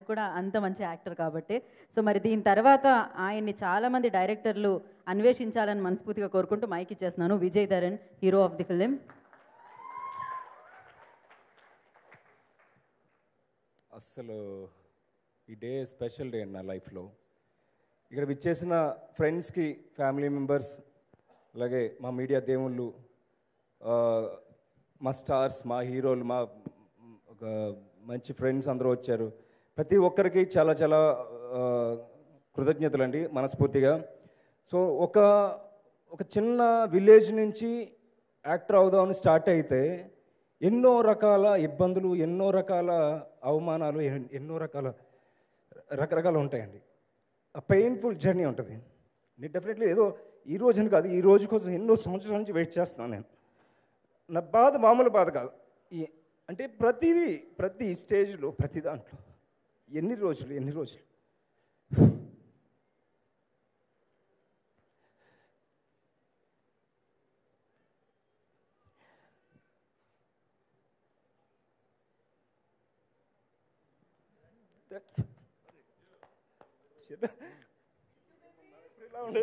కూడా అంత మంచి యాక్టర్ కాబట్టి సో మరి దీని తర్వాత ఆయన్ని చాలామంది డైరెక్టర్లు అన్వేషించాలని మనస్ఫూర్తిగా కోరుకుంటూ మైక్ ఇచ్చేస్తున్నాను Vijay Dharan hero of the film అస్సలు ఈ డే స్పెషల్ డే నా లైఫ్లో ఇక్కడ విచ్చేసిన ఫ్రెండ్స్కి ఫ్యామిలీ మెంబర్స్ అలాగే మా మీడియా దేవుళ్ళు ఆ, మా స్టార్స్ మా హీరోలు మా ఒక మంచి ఫ్రెండ్స్ అందరూ వచ్చారు ప్రతి ఒక్కరికి చాలా చాలా ఆ, కృతజ్ఞతలు అండి మనస్ఫూర్తిగా సో ఒక ఒక చిన్న విలేజ్ నుంచి యాక్టర్ అవుదామని స్టార్ట్ అయితే ఎన్నో రకాల ఇబ్బందులు ఎన్నో రకాల అవమానాలు ఎన్- ఎన్నో రకాల రకరకాలు ఉంటాయండి ఆ పెయిన్ఫుల్ జర్నీ ఉంటుంది నేను డెఫినెట్లీ ఏదో ఈ రోజుని కాదు ఈ రోజు కోసం ఎన్నో సంవత్సరాల నుంచి వెయిట్ చేస్తున్నాను నేను నా బాధ మామూలు బాధ కాదు ఈ అంటే ప్రతిదీ ప్రతి స్టేజ్లో ప్రతి దాంట్లో ఎన్ని రోజులు ఎన్ని రోజులు ఇలా ఉండే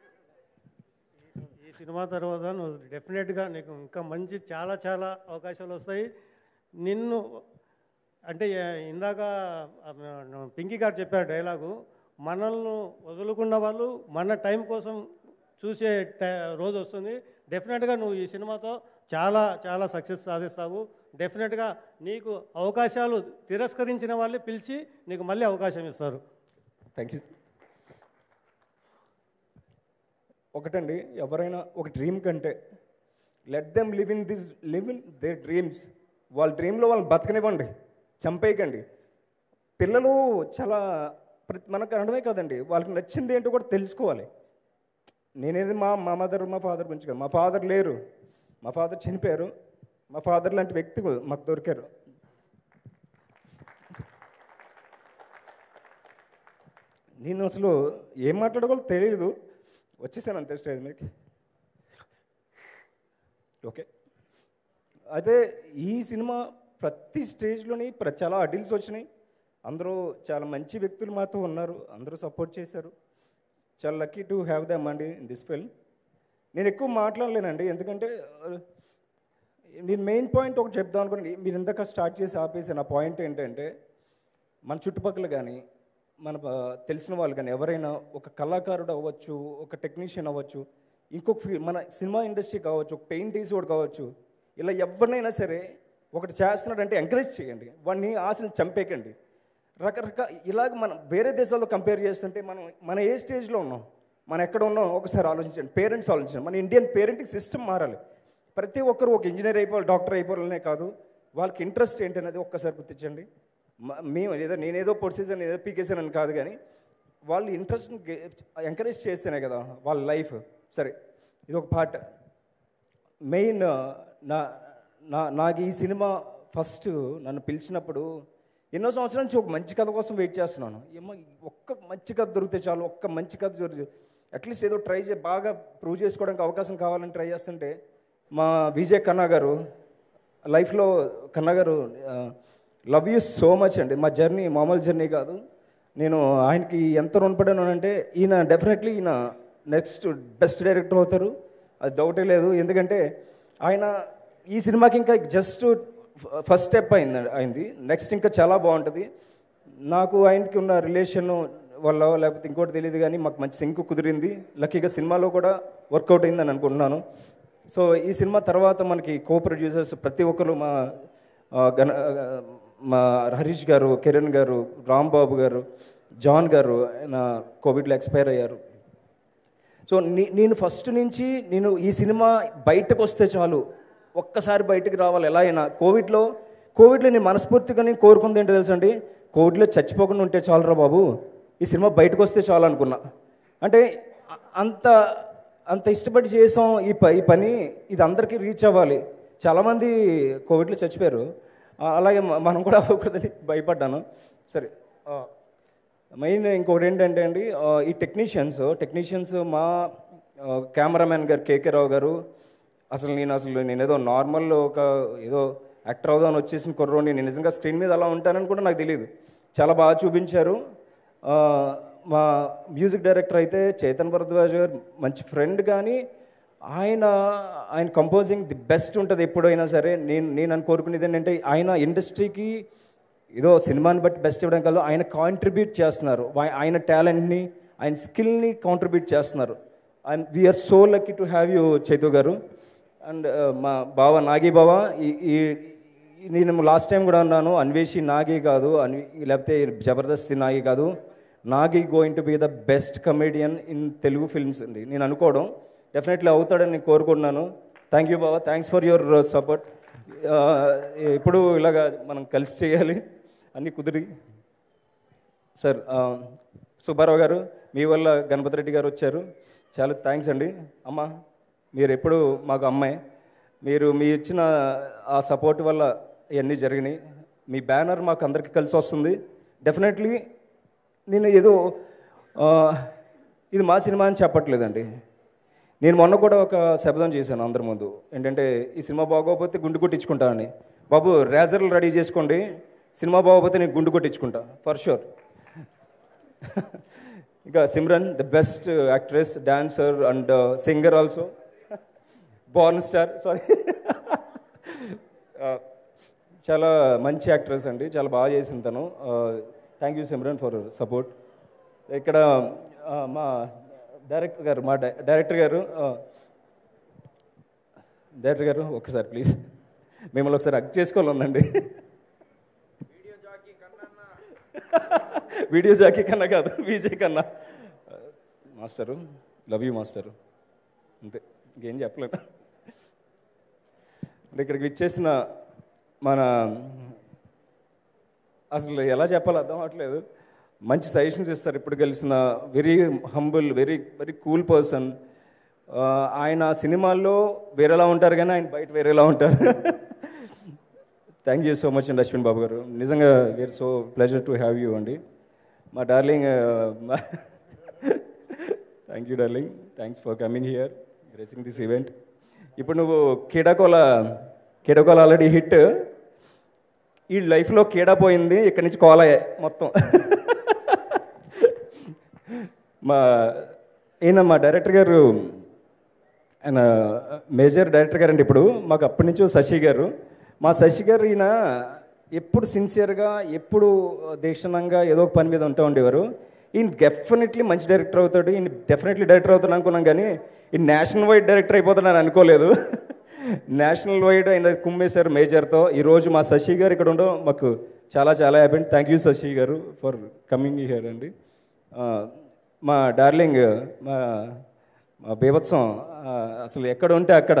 ఈ సినిమా తర్వాత నువ్వు డెఫినెట్గా నీకు ఇంకా మంచి చాలా చాలా అవకాశాలు వస్తాయి నిన్ను అంటే ఏ- ఇందాక ఆ, న- పింకీ గారు చెప్పారు డైలాగు మనల్ని వదులుకున్న వాళ్ళు మన టైం కోసం చూసే టై- రోజు వస్తుంది డెఫినెట్గా నువ్వు ఈ సినిమాతో చాలా చాలా సక్సెస్ సాధిస్తావు డెఫినెట్గా నీకు అవకాశాలు తిరస్కరించిన వాళ్ళే పిలిచి నీకు మళ్ళీ అవకాశం ఇస్తారు థ్యాంక్ యూ ఒకటండి ఎవరైనా ఒక డ్రీమ్ కంటే let them live in this live in the dreams వాళ్ళ డ్రీమ్లో వాళ్ళని బతకనివ్వండి చంపేయకండి పిల్లలు చాలా ప్రతి మనకు అనడమే కాదండి వాళ్ళకి నచ్చింది ఏంటో కూడా తెలుసుకోవాలి నేనేది మా మా మదర్ మా ఫాదర్ గురించి కాదు మా ఫాదర్ లేరు మా ఫాదర్ చనిపోయారు మా ఫాదర్ లాంటి వ్యక్తి మాకు దొరికారు నేను అసలు ఏం మాట్లాడగలో తెలియదు వచ్చేసాను అంతే స్టేజ్ మీదకి ఓకే అయితే ఈ సినిమా ప్రతి స్టేజ్లోని ప్ర చాలా అడిల్స్ వచ్చినాయి అందరూ చాలా మంచి వ్యక్తులు మాతో ఉన్నారు అందరూ సపోర్ట్ చేశారు చాలా లక్కీ టు హ్యావ్ దమ్ అండి ఇన్ దిస్ ఫిల్మ్ నేను ఎక్కువ మాట్లాడలేనండి ఎందుకంటే ఆ, నేను మెయిన్ పాయింట్ ఒకటి చెప్దాం అనుకోండి మీరు ఇందాక స్టార్ట్ చేసి ఆపేసి నా పాయింట్ ఏంటంటే మన చుట్టుపక్కల కానీ మన ఆ, తెలిసిన వాళ్ళు కానీ ఎవరైనా ఒక కళాకారుడు అవ్వచ్చు ఒక టెక్నీషియన్ అవ్వచ్చు ఇంకొక ఫీ- మన సినిమా ఇండస్ట్రీ కావచ్చు ఒక పెయింట్ తీసేవాడు కావచ్చు ఇలా ఎవరినైనా సరే ఒకటి చేస్తున్నాడంటే ఎంకరేజ్ చేయండి వాడిని ఆశని చంపేయకండి రకరకాల ఇలాగ మనం వేరే దేశాల్లో కంపేర్ చేస్తుంటే మనం మన ఏ స్టేజ్లో ఉన్నాం మనం ఎక్కడ ఉన్నాం ఒకసారి ఆలోచించండి పేరెంట్స్ ఆలోచించండి మన ఇండియన్ పేరెంటింగ్ సిస్టమ్ మారాలి ప్రతి ఒక్కరు ఒక ఇంజనీర్ అయిపోవాలి డాక్టర్ అయిపోవాలనే కాదు వాళ్ళకి ఇంట్రెస్ట్ ఏంటనేది ఒక్కసారి గుర్తించండి మ- మేము ఏదో నేనేదో పొడిసేసాను ఏదో పీకేసానని కాదు కానీ వాళ్ళు ఇంట్రెస్ట్ ఎంకరేజ్ చేస్తేనే కదా వాళ్ళ లైఫ్ సరే ఇది ఒక పార్ట్ మెయిన్ నా నా నాకు ఈ సినిమా ఫస్ట్ నన్ను పిలిచినప్పుడు ఎన్నో సంవత్సరాల నుంచి ఒక మంచి కథ కోసం వెయిట్ చేస్తున్నాను ఏమో ఒక్క మంచి కథ దొరికితే చాలు ఒక్క మంచి కథ దొరికి అట్లీస్ట్ ఏదో ట్రై చే బాగా ప్రూవ్ చేసుకోవడానికి అవకాశం కావాలని ట్రై చేస్తుంటే మా విజయ్ కన్నా గారు లైఫ్లో కన్నా గారు లవ్ యూ సో మచ్ అండి మా జర్నీ మామూలు జర్నీ కాదు నేను ఆయనకి ఎంత రుణపడాను అంటే ఈయన డెఫినెట్లీ ఈయన నెక్స్ట్ బెస్ట్ డైరెక్టర్ అవుతారు అది డౌటే లేదు ఎందుకంటే ఆయన ఈ సినిమాకి ఇంకా జస్ట్ ఫస్ట్ స్టెప్ అయింది అయింది నెక్స్ట్ ఇంకా చాలా బాగుంటుంది నాకు ఆయనకి ఉన్న రిలేషన్ వల్ల లేకపోతే ఇంకోటి తెలియదు కానీ మాకు మంచి సింక్ కుదిరింది లక్కీగా సినిమాలో కూడా వర్కౌట్ అయిందని అనుకుంటున్నాను సో ఈ సినిమా తర్వాత మనకి కో ప్రొడ్యూసర్స్ ప్రతి ఒక్కరు మా ఆ, గణ ఆ, మా హరీష్ గారు కిరణ్ గారు రాంబాబు గారు జాన్ గారు ఆయన కోవిడ్లో ఎక్స్పైర్ అయ్యారు సో నీ- నేను ఫస్ట్ నుంచి నేను ఈ సినిమా బయటకు వస్తే చాలు ఒక్కసారి బయటకు రావాలి ఎలా అయినా కోవిడ్లో కోవిడ్లో నేను మనస్ఫూర్తిగా నేను కోరుకుంది ఏంటో తెలుసండి కోవిడ్లో చచ్చిపోకుండా ఉంటే చాలురా బాబు ఈ సినిమా బయటకు వస్తే చాలు అనుకున్నా అంటే అ- అంత అంత ఇష్టపడి చేసాం ఈ ప ఈ పని ఇది అందరికీ రీచ్ అవ్వాలి చాలామంది కోవిడ్లో చచ్చిపోయారు ఆ, అలాగే మ- మనం కూడా అవ్వకూడదని భయపడ్డాను సరే ఆ, మెయిన్ ఇంకోటి ఏంటంటే అండి ఆ, ఈ టెక్నీషియన్స్ టెక్నీషియన్స్ మా కెమెరామ్యాన్ గారు కేకే రావు గారు అసలు నేను అసలు నేను ఏదో నార్మల్ ఒక ఏదో యాక్టర్ అవుదామని వచ్చేసిన కుర్రోని నేను నిజంగా స్క్రీన్ మీద అలా ఉంటానని కూడా నాకు తెలియదు చాలా బాగా చూపించారు ఆ, మా మ్యూజిక్ డైరెక్టర్ అయితే చేతన్ భరద్వాజ్ గారు మంచి ఫ్రెండ్ కానీ ఆయన ఆయన కంపోజింగ్ ది బెస్ట్ ఉంటుంది ఎప్పుడైనా సరే నేను నేను అని కోరుకునేది ఏంటంటే ఆయన ఇండస్ట్రీకి ఏదో సినిమాని బట్టి బెస్ట్ ఇవ్వడం కాదు ఆయన కాంట్రిబ్యూట్ చేస్తున్నారు వా- ఆయన టాలెంట్ని ఆయన స్కిల్ని కాంట్రిబ్యూట్ చేస్తున్నారు and we're so lucky to have you Chaitu గారు అండ్ మా బావ నాగి బావ ఈ ఈ- నేను లాస్ట్ టైం కూడా అన్నాను అన్వేషి నాగి కాదు అన్వి లేకపోతే జబర్దస్త్ నాగి కాదు Nagi going to be the best comedian in Telugu films అండి నేను అనుకోవడం డెఫినెట్లీ అవుతాడని నేను కోరుకుంటున్నాను థ్యాంక్ యూ బాబా థ్యాంక్స్ ఫర్ యువర్ సపోర్ట్ ఇప్పుడు ఇలాగా మనం కలిసి చేయాలి అన్నీ కుదిరి సార్ ఆ, సుబ్బారావు గారు మీ వల్ల గణపతి రెడ్డి గారు వచ్చారు చాలా థ్యాంక్స్ అండి అమ్మ మీరు ఎప్పుడు మాకు అమ్మాయి మీరు మీ ఇచ్చిన ఆ సపోర్ట్ వల్ల ఇవన్నీ జరిగినాయి మీ బ్యానర్ మాకు అందరికీ కలిసి వస్తుంది డెఫినెట్లీ నేను ఏదో ఆ, ఇది మా సినిమా అని చెప్పట్లేదండి నేను మొన్న కూడా ఒక శబ్దం చేశాను అందరి ముందు ఏంటంటే ఈ సినిమా బాగోకపోతే గుండు కొట్టించుకుంటానని బాబు రేజర్లు రెడీ చేసుకోండి సినిమా బాగోకపోతే నేను గుండు కొట్టించుకుంటా ఫర్ షూర్ ఇంకా Simran the best actress dancer and singer also born star sorry చాలా మంచి యాక్ట్రెస్ అండి చాలా బాగా చేసింది తను thank you Simran for support ఇక్కడ ఆ, మా డైరెక్టర్ గారు మా డై- డైరెక్టర్ గారు ఆ, డైరెక్టర్ గారు ఒక్కసారి ప్లీజ్ మిమ్మల్ని ఒకసారి అక్ చేసుకోవాలి ఉందండి వీడియో జాకీ కన్నా కాదు విజయ్ కన్నా మాస్టరు లవ్ యూ మాస్టరు అంతే ఇంకేం చెప్పలేను అంటే ఇక్కడికి ఇచ్చేసిన మన అసలు ఎలా చెప్పాలో అర్థం అవ్వట్లేదు మంచి సజెషన్స్ ఇస్తారు ఇప్పుడు కలిసిన very humble very very cool person ఆయన సినిమాల్లో వేరేలా ఉంటారు కానీ ఆయన బయట వేరేలా ఉంటారు థ్యాంక్ యూ సో మచ్ అండి అశ్విన్ బాబు గారు నిజంగా we're so pleasure to have you అండి మా darling thank you darling thanks for coming here gracing this event ఇప్పుడు నువ్వు కీడాకోల కీడాకోల ఆల్రెడీ హిట్ ఈ లైఫ్లో కీడా పోయింది ఇక్కడి నుంచి కోలయే మొత్తం మా ఈయన మా డైరెక్టర్ గారు ఆయన మేజర్ డైరెక్టర్ గారు అండి ఇప్పుడు మాకు అప్పటి నుంచి శశి గారు మా శశి గారు ఈయన ఎప్పుడు సిన్సియర్గా ఎప్పుడు దీక్షణంగా ఏదో ఒక పని మీద ఉంటా ఉండేవారు ఈయన డెఫినెట్లీ మంచి డైరెక్టర్ అవుతాడు ఈయన డెఫినెట్లీ డైరెక్టర్ అవుతాడు అనుకున్నాం కానీ ఈ నేషనల్ వైడ్ డైరెక్టర్ అయిపోతాడని అనుకోలేదు నేషనల్ వైడ్ ఆయన కుమ్మేశారు మేజర్తో ఈరోజు మా శశి గారు ఇక్కడ ఉండడం మాకు చాలా చాలా హ్యాపీ థ్యాంక్ యూ శశి గారు ఫర్ కమింగ్ హియర్ అండి ఆ, మా డార్లింగ్ మా మా బీభత్సం ఆ, అసలు ఎక్కడ ఉంటే అక్కడ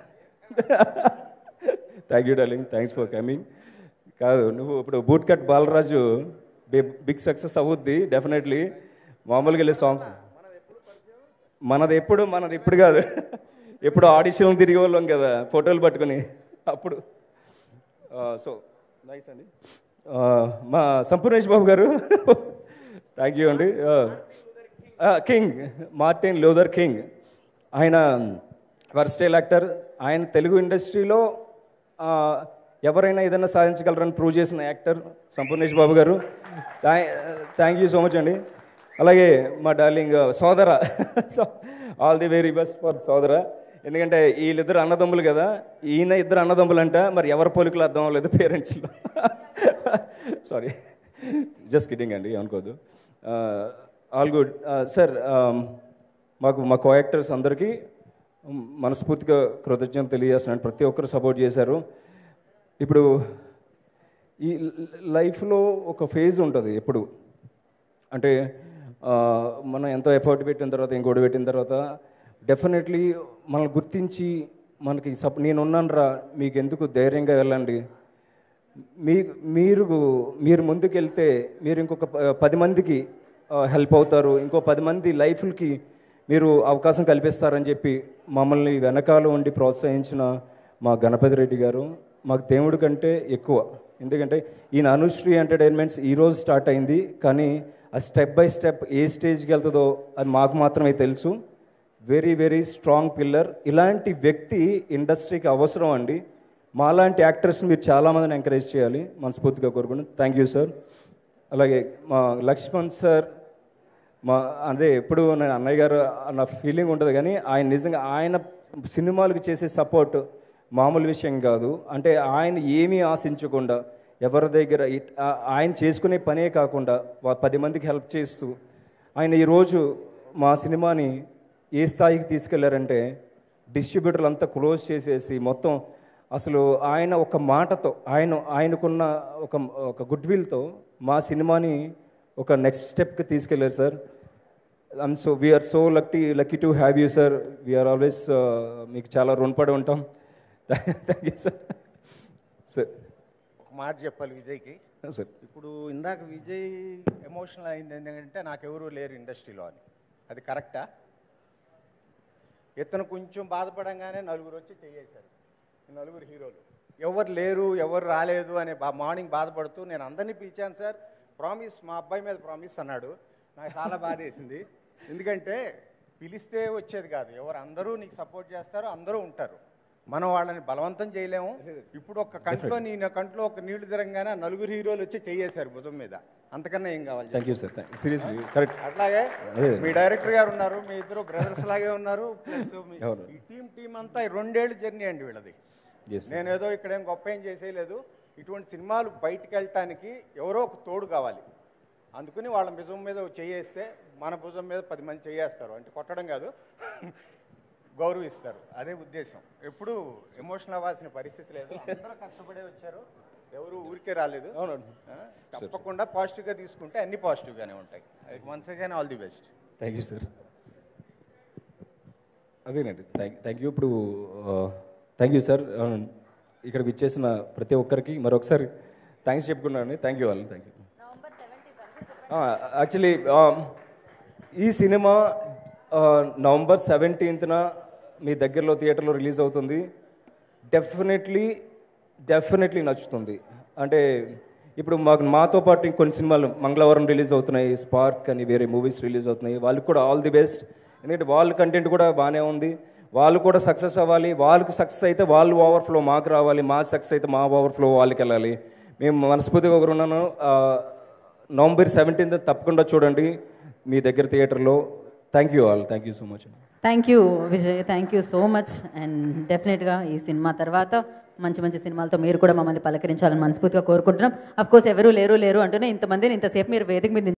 thank you darling thanks for coming కాదు నువ్వు ఇప్పుడు boot cut Balaraju big success అవుద్ది డెఫినెట్లీ మామూలుగా వెళ్ళే సాంగ్స్ మనది ఎప్పుడు మనది ఇప్పుడు కాదు ఎప్పుడు ఆడిషన్ తిరిగే వాళ్ళం కదా ఫోటోలు పట్టుకొని అప్పుడు సో నైస్ అండి ఆ, మా సంపూర్ణేష్ బాబు గారు థ్యాంక్ యూ అండి కింగ్ మార్టిన్ లూథర్ కింగ్ ఆయన వర్స్టైల్ యాక్టర్ ఆయన తెలుగు ఇండస్ట్రీలో ఆ, ఎవరైనా ఏదైనా సాధించగలరని ప్రూవ్ చేసిన యాక్టర్ సంపూర్ణేష్ బాబు గారు థ్యాంక్ యూ సో మచ్ అండి అలాగే మా darling Sodara all the very best for Sodara ఎందుకంటే వీళ్ళిద్దరు అన్నదమ్ములు కదా ఈయన ఇద్దరు అన్నదమ్ములు అంట మరి ఎవరి పోలికలు అర్థం అవ్వలేదు పేరెంట్స్లో సారీ జస్ట్ కిడ్డింగ్ అండి అనుకోదు ఆల్ గుడ్ సార్ మాకు మా కో యాక్టర్స్ అందరికీ మనస్ఫూర్తిగా కృతజ్ఞతలు తెలియజేస్తున్నాను ప్రతి ఒక్కరు సపోర్ట్ చేశారు ఇప్పుడు ఈ లైఫ్లో ఒక ఫేజ్ ఉంటుంది ఎప్పుడు అంటే ఆ, మనం ఎంతో ఎఫర్ట్ పెట్టిన తర్వాత ఇంకోటి పెట్టిన తర్వాత డెఫినెట్లీ మనల్ని గుర్తించి మనకి సప్ నేనున్నాను రా మీకు ఎందుకు ధైర్యంగా వెళ్ళండి మీ మీరు మీరు ముందుకెళ్తే మీరు ఇంకొక ప- పది మందికి హెల్ప్ అవుతారు ఇంకో పది మంది లైఫ్లకి మీరు అవకాశం కల్పిస్తారని చెప్పి మమ్మల్ని వెనకాల ఉండి ప్రోత్సహించిన మా గణపతి రెడ్డి గారు మాకు దేవుడి కంటే ఎక్కువ ఎందుకంటే ఈయన అనుశ్రీ ఎంటర్టైన్మెంట్స్ ఈరోజు స్టార్ట్ అయింది కానీ ఆ స్టెప్ బై స్టెప్ ఏ స్టేజ్కి వెళ్తుందో అది మాకు మాత్రమే తెలుసు వెరీ వెరీ స్ట్రాంగ్ పిల్లర్ ఇలాంటి వ్యక్తి ఇండస్ట్రీకి అవసరం అండి మాలాంటి యాక్టర్స్ని మీరు చాలామందిని ఎంకరేజ్ చేయాలి మనస్ఫూర్తిగా కోరుకున్నాను థ్యాంక్ యూ సార్ అలాగే మా లక్ష్మణ్ సార్ మా అదే ఎప్పుడు నేను అన్నయ్య గారు అన్న ఫీలింగ్ ఉంటుంది కానీ ఆయన నిజంగా ఆయన సినిమాలకు చేసే సపోర్ట్ మామూలు విషయం కాదు అంటే ఆయన ఏమీ ఆశించకుండా ఎవరి దగ్గర ఇట్- ఆ- ఆయన చేసుకునే పనే కాకుండా వా- పది మందికి హెల్ప్ చేస్తూ ఆయన ఈరోజు మా సినిమాని ఏ స్థాయికి తీసుకెళ్లారంటే డిస్ట్రిబ్యూటర్లు అంతా క్లోజ్ చేసేసి మొత్తం అసలు ఆయన ఒక మాటతో ఆయన ఆయనకున్న ఒక ఒక గుడ్ విల్తో మా సినిమాని ఒక నెక్స్ట్ స్టెప్కి తీసుకెళ్లారు sir I'm so we're so lucky lucky to have you sir we're always మీకు చాలా రుణపడి ఉంటాం థ్యాంక్ యూ సార్ సార్ ఒక మాట చెప్పాలి విజయ్కి సార్ ఇప్పుడు ఇందాక విజయ్ ఎమోషనల్ అయింది ఎందుకంటే నాకెవరూ లేరు ఇండస్ట్రీలో అని అది కరెక్టా ఇతను కొంచెం బాధపడంగానే నలుగురు వచ్చి చేయేశారు ఈ నలుగురు హీరోలు ఎవరు లేరు ఎవరు రాలేదు అని బా మార్నింగ్ బాధపడుతూ నేను అందరినీ పిలిచాను సార్ ప్రామిస్ మా అబ్బాయి మీద ప్రామిస్ అన్నాడు నాకు చాలా బాధ వేసింది ఎందుకంటే పిలిస్తే వచ్చేది కాదు ఎవరు అందరూ నీకు సపోర్ట్ చేస్తారో అందరూ ఉంటారు మనం వాళ్ళని బలవంతం చేయలేము ఇప్పుడు ఒక కంట్లో నీ కంట్లో ఒక నీళ్లు తిరంగానే ఆ నలుగురు హీరోలు వచ్చి చేయేశారు భుజం మీద అంతకన్నా ఏం కావాలి thank you sir seriously correct అట్లాగే అదే. మీ డైరెక్టర్ గారు ఉన్నారు మీ ఇద్దరు బ్రదర్స్ లాగే ఉన్నారు ప్లస్ మీ- అవును. ఈ టీం టీం అంతా ఈ రెండేళ్ళు జర్నీ అండి వీళ్ళది Yes, sir. నేను ఏదో ఇక్కడ ఏం గొప్ప ఏం చేసేయలేదు ఇటువంటి సినిమాలు బయటికి వెళ్ళటానికి ఎవరో ఒక తోడు కావాలి అందుకని వాళ్ళ భుజం మీద చేయేస్తే మన భుజం మీద పది మంది చేయేస్తారు అంటే కొట్టడం కాదు గౌరవిస్తారు అదే ఉద్దేశం ఎప్పుడు ఎమోషనల్ అవ్వాల్సిన పరిస్థితి లేదు అందరూ కష్టపడే వచ్చారు ఎవరు ఊరికే రాలేదు అవునండి ఆ, తప్పకుండా పాజిటివ్గా తీసుకుంటే అన్ని పాజిటివ్గానే ఉంటాయి once again all the best thank you sir అదేనండి థ్యాంక్ థ్యాంక్ యూ ఇప్పుడు థ్యాంక్ యూ సార్ ఇక్కడికి ఇచ్చేసిన ప్రతి ఒక్కరికి మరొకసారి థ్యాంక్స్ చెప్పుకున్నాను థ్యాంక్ యూ వాళ్ళు థ్యాంక్ యూ యాక్చువల్లీ ఈ సినిమా ఆ, నవంబర్ సెవెంటీన్త్న మీ దగ్గరలో థియేటర్లో రిలీజ్ అవుతుంది డెఫినెట్లీ డెఫినెట్లీ నచ్చుతుంది అంటే ఇప్పుడు మాకు మాతో పాటు ఇంకొన్ని సినిమాలు మంగళవారం రిలీజ్ అవుతున్నాయి స్పార్క్ అని వేరే మూవీస్ రిలీజ్ అవుతున్నాయి వాళ్ళకి కూడా ఆల్ ది బెస్ట్ ఎందుకంటే వాళ్ళ కంటెంట్ కూడా బాగానే ఉంది వాళ్ళు కూడా సక్సెస్ అవ్వాలి వాళ్ళకి సక్సెస్ అయితే వాళ్ళు ఓవర్ఫ్లో మాకు రావాలి మా సక్సెస్ అయితే మా ఓవర్ఫ్లో వాళ్ళకి వెళ్ళాలి మేము మనస్ఫూర్తిగా ఒకరు ఉన్నాను ఆ, నవంబర్ సెవెంటీన్త్ తప్పకుండా చూడండి మీ దగ్గర థియేటర్లో thank you all thank you so much thank you Vijay thank you so much and డెఫినెట్గా ఈ సినిమా తర్వాత మంచి మంచి సినిమాలతో మీరు కూడా మమ్మల్ని పలకరించాలని మనస్ఫూర్తిగా కోరుకుంటున్నాం అఫ్ కోర్స్ ఎవరు లేరు లేరు అంటూనే ఇంతమందిని ఇంతసేపు మీరు వేదిక మీద